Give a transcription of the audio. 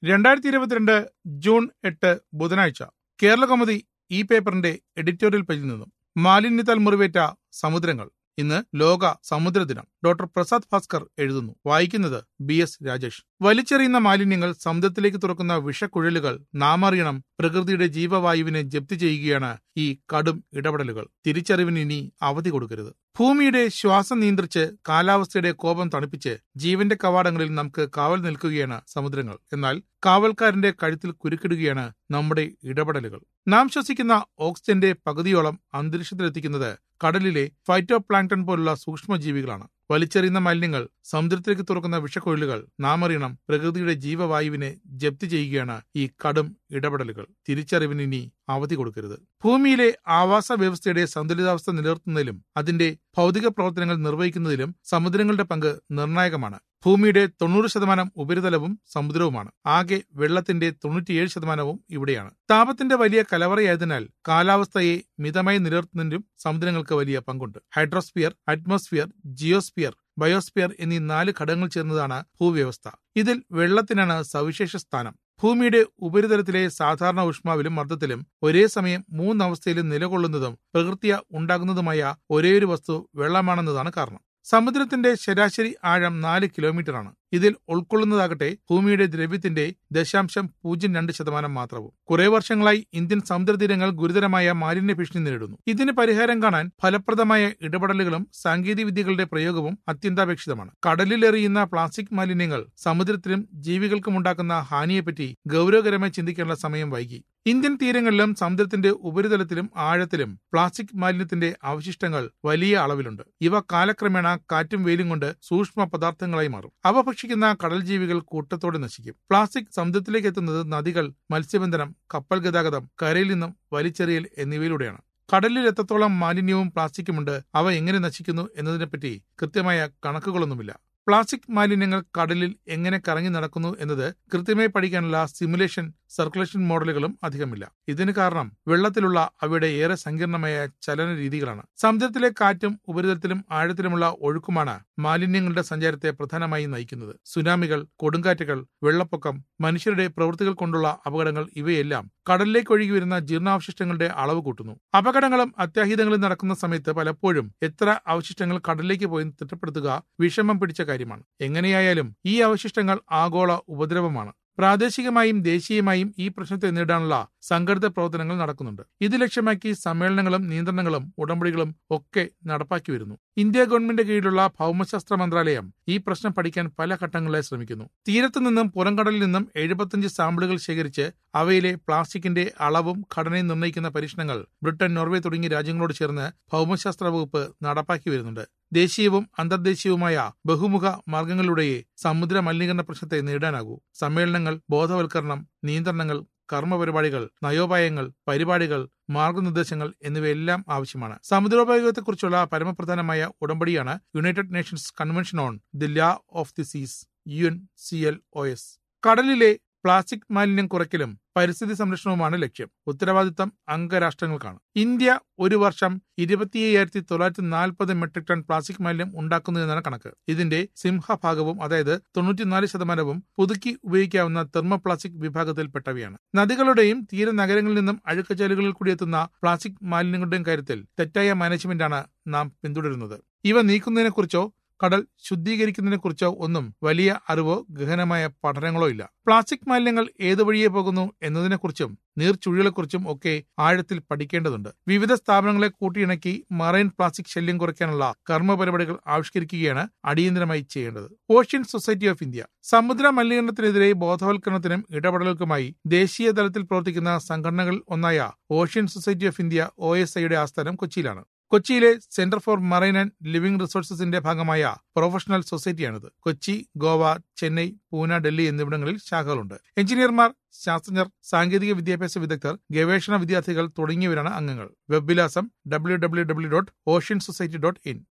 രണ്ടായിരത്തി ഇരുപത്തിരണ്ട് ജൂൺ എട്ട് ബുധനാഴ്ച കേരള കൗമുദി ഈ പേപ്പറിന്റെ എഡിറ്റോറിയൽ പേജിൽ നിന്നും മാലിന്യത്താൽ മുറിവേറ്റ സമുദ്രങ്ങൾ ഇന്ന് ലോക സമുദ്ര ദിനം ഡോക്ടർ പ്രസാദ് ഭാസ്കർ എഴുതുന്നു വായിക്കുന്നത് ബി എസ് രാജേഷ് വലിച്ചെറിയുന്ന മാലിന്യങ്ങൾ സമുദ്രത്തിലേക്ക് തുറക്കുന്ന വിഷക്കുഴലുകൾ നാം അറിയണം പ്രകൃതിയുടെ ജീവവായുവിനെ ജപ്തി ചെയ്യുകയാണ് ഈ കടും ഇടപെടലുകൾ തിരിച്ചറിവിന് ഇനി അവധി കൊടുക്കരുത് ഭൂമിയുടെ ശ്വാസം നിയന്ത്രിച്ച് കാലാവസ്ഥയുടെ കോപം തണുപ്പിച്ച് ജീവന്റെ കവാടങ്ങളിൽ നമുക്ക് കാവൽ നിൽക്കുകയാണ് സമുദ്രങ്ങൾ എന്നാൽ കാവൽക്കാരന്റെ കഴുത്തിൽ കുരുക്കിടുകയാണ് നമ്മുടെ ഇടപെടലുകൾ നാം ശ്വസിക്കുന്ന ഓക്സിജന്റെ പകുതിയോളം അന്തരീക്ഷത്തിലെത്തിക്കുന്നത് കടലിലെ ഫൈറ്റോ പ്ലാങ്ടൺ പോലുള്ള സൂക്ഷ്മജീവികളാണ് വലിച്ചെറിയുന്ന മാലിന്യങ്ങൾ സമുദ്രത്തിലേക്ക് തുറക്കുന്ന വിഷക്കൊഴിലുകൾ നാം അറിയണം പ്രകൃതിയുടെ ജീവവായുവിനെ ജപ്തി ചെയ്യുകയാണ് ഈ കടും ഇടപെടലുകൾ തിരിച്ചറിവിന് ഇനി അവധി കൊടുക്കരുത് ഭൂമിയിലെ ആവാസ വ്യവസ്ഥയുടെ സന്തുലിതാവസ്ഥ നിലനിർത്തുന്നതിലും അതിന്റെ ഭൗതിക പ്രവർത്തനങ്ങൾ നിർവഹിക്കുന്നതിലും സമുദ്രങ്ങളുടെ പങ്ക് നിർണായകമാണ് ഭൂമിയുടെ തൊണ്ണൂറ് ശതമാനം ഉപരിതലവും സമുദ്രവുമാണ് ആകെ വെള്ളത്തിന്റെ തൊണ്ണൂറ്റിയേഴ് ശതമാനവും ഇവിടെയാണ് താപത്തിന്റെ വലിയ കലവറയായതിനാൽ കാലാവസ്ഥയെ മിതമായി നിലനിർത്തുന്നതിലും സമുദ്രങ്ങൾക്ക് വലിയ പങ്കുണ്ട് ഹൈഡ്രോസ്ഫിയർ അറ്റ്മോസ്ഫിയർ ജിയോസ്ഫിയർ ബയോസ്ഫിയർ എന്നീ നാല് ഘടകങ്ങൾ ചേർന്നതാണ് ഭൂവ്യവസ്ഥ ഇതിൽ വെള്ളത്തിനാണ് സവിശേഷ സ്ഥാനം ഭൂമിയുടെ ഉപരിതലത്തിലെ സാധാരണ ഊഷ്മാവിലും മർദ്ദത്തിലും ഒരേ സമയം മൂന്നവസ്ഥയിലും നിലകൊള്ളുന്നതും പ്രകൃതിയ ഉണ്ടാകുന്നതുമായ ഒരേയൊരു വസ്തു വെള്ളമാണെന്നതാണ് കാരണം സമുദ്രത്തിന്റെ ശരാശരി ആഴം നാല് കിലോമീറ്ററാണ് ഇതിൽ ഉൾക്കൊള്ളുന്നതാകട്ടെ ഭൂമിയുടെ ദ്രവ്യത്തിന്റെ ദശാംശം പൂജ്യം രണ്ട് ശതമാനം മാത്രവും കുറെ വർഷങ്ങളായി ഇന്ത്യൻ സമുദ്രതീരങ്ങൾ ഗുരുതരമായ മാലിന്യ ഭീഷണി നേരിടുന്നു ഇതിന് പരിഹാരം കാണാൻ ഫലപ്രദമായ ഇടപെടലുകളും സാങ്കേതിക വിദ്യകളുടെ പ്രയോഗവും അത്യന്താപേക്ഷിതമാണ് കടലിലെറിയുന്ന പ്ലാസ്റ്റിക് മാലിന്യങ്ങൾ സമുദ്രത്തിലും ജീവികൾക്കും ഉണ്ടാക്കുന്ന ഹാനിയെപ്പറ്റി ഗൗരവകരമായി ചിന്തിക്കേണ്ട സമയം വൈകി ഇന്ത്യൻ തീരങ്ങളിലും സമുദ്രത്തിന്റെ ഉപരിതലത്തിലും ആഴത്തിലും പ്ലാസ്റ്റിക് മാലിന്യത്തിന്റെ അവശിഷ്ടങ്ങൾ വലിയ അളവിലുണ്ട് ഇവ കാലക്രമേണ കാറ്റും വെയിലും കൊണ്ട് സൂക്ഷ്മ പദാർത്ഥങ്ങളായി മാറും അവ ഭക്ഷിക്കുന്ന കടൽ ജീവികൾ കൂട്ടത്തോടെ നശിക്കും പ്ലാസ്റ്റിക് സമുദ്രത്തിലേക്ക് എത്തുന്നത് നദികൾ മത്സ്യബന്ധനം കപ്പൽ ഗതാഗതം കരയിൽ നിന്നും വലിച്ചെറിയൽ എന്നിവയിലൂടെയാണ് കടലിൽ എത്രത്തോളം മാലിന്യവും പ്ലാസ്റ്റിക്കുമുണ്ട് അവ എങ്ങനെ നശിക്കുന്നു എന്നതിനെപ്പറ്റി കൃത്യമായ കണക്കുകളൊന്നുമില്ല പ്ലാസ്റ്റിക് മാലിന്യങ്ങൾ കടലിൽ എങ്ങനെ കറങ്ങി നടക്കുന്നു എന്നത് കൃത്യമായി പഠിക്കാനുള്ള സിമുലേഷൻ സർക്കുലേഷൻ മോഡലുകളും അധികമില്ല ഇതിന് കാരണം വെള്ളത്തിലുള്ള അവയുടെ ഏറെ സങ്കീർണമായ ചലന രീതികളാണ് സമുദ്രത്തിലെ കാറ്റും ഉപരിതലത്തിലും ആഴത്തിലുമുള്ള ഒഴുക്കുമാണ് മാലിന്യങ്ങളുടെ സഞ്ചാരത്തെ പ്രധാനമായും നയിക്കുന്നത് സുനാമികൾ കൊടുങ്കാറ്റുകൾ വെള്ളപ്പൊക്കം മനുഷ്യരുടെ പ്രവൃത്തികൾ കൊണ്ടുള്ള അപകടങ്ങൾ ഇവയെല്ലാം കടലിലേക്ക് ഒഴുകി വരുന്ന ജീർണാവശിഷ്ടങ്ങളുടെ അളവ് കൂട്ടുന്നു അപകടങ്ങളും അത്യാഹിതങ്ങളും നടക്കുന്ന സമയത്ത് പലപ്പോഴും എത്ര അവശിഷ്ടങ്ങൾ കടലിലേക്ക് പോയി തിട്ടപ്പെടുത്തുക വിഷമം പിടിച്ച കാര്യമാണ് എങ്ങനെയായാലും ഈ അവശിഷ്ടങ്ങൾ ആഗോള ഉപദ്രവമാണ് പ്രാദേശികമായും ദേശീയമായും ഈ പ്രശ്നത്തെ നേരിടാനുള്ള സംഘടിത പ്രവർത്തനങ്ങൾ നടക്കുന്നുണ്ട് ഇത് ലക്ഷ്യമാക്കി സമ്മേളനങ്ങളും നിയന്ത്രണങ്ങളും ഉടമ്പടികളും ഒക്കെ നടപ്പാക്കി വരുന്നു ഇന്ത്യ ഗവൺമെന്റ് കീഴിലുള്ള ഭൗമശാസ്ത്ര മന്ത്രാലയം ഈ പ്രശ്നം പഠിക്കാൻ പല ഘട്ടങ്ങളിലായി ശ്രമിക്കുന്നു തീരത്തു നിന്നും പുറംകടലിൽ നിന്നും എഴുപത്തഞ്ച് സാമ്പിളുകൾ ശേഖരിച്ച് അവയിലെ പ്ലാസ്റ്റിക്കിന്റെ അളവും ഘടനയും നിർണ്ണയിക്കുന്ന പരീക്ഷണങ്ങൾ ബ്രിട്ടൻ നോർവേ തുടങ്ങിയ രാജ്യങ്ങളോട് ചേർന്ന് ഭൗമശാസ്ത്ര വകുപ്പ് നടപ്പാക്കി വരുന്നുണ്ട് ദേശീയവും അന്തർദേശീയവുമായ ബഹുമുഖ മാർഗങ്ങളിലൂടെയേ സമുദ്ര മലിനീകരണ പ്രശ്നത്തെ നേടാനാകൂ സമ്മേളനങ്ങൾ ബോധവൽക്കരണം നിയന്ത്രണങ്ങൾ കർമ്മപരിപാടികൾ നയോപായങ്ങൾ പരിപാടികൾ മാർഗനിർദ്ദേശങ്ങൾ എന്നിവയെല്ലാം ആവശ്യമാണ് സമുദ്രോപയോഗത്തെക്കുറിച്ചുള്ള പരമപ്രധാനമായ ഉടമ്പടിയാണ് United Nations convention on the law of the seas U N C L O S കടലിലെ പ്ലാസ്റ്റിക് മാലിന്യം കുറയ്ക്കലും പരിസ്ഥിതി സംരക്ഷണവുമാണ് ലക്ഷ്യം ഉത്തരവാദിത്തം അംഗരാഷ്ട്രങ്ങൾക്കാണ് ഇന്ത്യ ഒരു വർഷം ഇരുപത്തി അയ്യായിരത്തി തൊള്ളായിരത്തി നാൽപ്പത് മെട്രിക് ടൺ പ്ലാസ്റ്റിക് മാലിന്യം ഉണ്ടാക്കുന്നു എന്നാണ് കണക്ക് ഇതിന്റെ സിംഹഭാഗവും അതായത് തൊണ്ണൂറ്റിനാല് ശതമാനവും പുതുക്കി ഉപയോഗിക്കാവുന്ന തെർമോ പ്ലാസ്റ്റിക് വിഭാഗത്തിൽപ്പെട്ടവയാണ് നദികളുടെയും തീര നഗരങ്ങളിൽ നിന്നും അഴുക്കച്ചാലുകളിൽ കൂടി എത്തുന്ന പ്ലാസ്റ്റിക് മാലിന്യങ്ങളുടെയും കാര്യത്തിൽ തെറ്റായ മാനേജ്മെന്റാണ് നാം പിന്തുടരുന്നത് ഇവ നീക്കുന്നതിനെക്കുറിച്ചോ കടൽ ശുദ്ധീകരിക്കുന്നതിനെക്കുറിച്ചോ ഒന്നും വലിയ അറിവോ ഗഹനമായ പഠനങ്ങളോ ഇല്ല പ്ലാസ്റ്റിക് മാലിന്യങ്ങൾ ഏതു വഴിയെ പോകുന്നു എന്നതിനെക്കുറിച്ചും നീർച്ചുഴികളെക്കുറിച്ചും ഒക്കെ ആഴത്തിൽ പഠിക്കേണ്ടതുണ്ട് വിവിധ സ്ഥാപനങ്ങളെ കൂട്ടിയിണക്കി മറൈൻ പ്ലാസ്റ്റിക് ശല്യം കുറയ്ക്കാനുള്ള കർമ്മ പരിപാടികൾ ആവിഷ്കരിക്കുകയാണ് അടിയന്തരമായി ചെയ്യേണ്ടത് ഓഷ്യൻ സൊസൈറ്റി ഓഫ് ഇന്ത്യ സമുദ്ര മലിനീകരണത്തിനെതിരെ ബോധവൽക്കരണത്തിനും ഇടപെടലുകൾക്കുമായി ദേശീയ തലത്തിൽ പ്രവർത്തിക്കുന്ന സംഘടനകൾ ഒന്നായ Ocean Society of India O S ഐയുടെ ആസ്ഥാനം കൊച്ചിയിലാണ് കൊച്ചിയിലെ centre for marine and living റിസോഴ്സസിന്റെ ഭാഗമായ പ്രൊഫഷണൽ സൊസൈറ്റിയാണിത് കൊച്ചി ഗോവ ചെന്നൈ പൂന ഡൽഹി എന്നിവിടങ്ങളിൽ ശാഖകളുണ്ട് എഞ്ചിനീയർമാർ ശാസ്ത്രജ്ഞർ സാങ്കേതിക വിദ്യാഭ്യാസ വിദഗ്ധർ ഗവേഷണ വിദ്യാർത്ഥികൾ തുടങ്ങിയവരാണ് അംഗങ്ങൾ വെബ് വിലാസം W W W dot ocean society dot in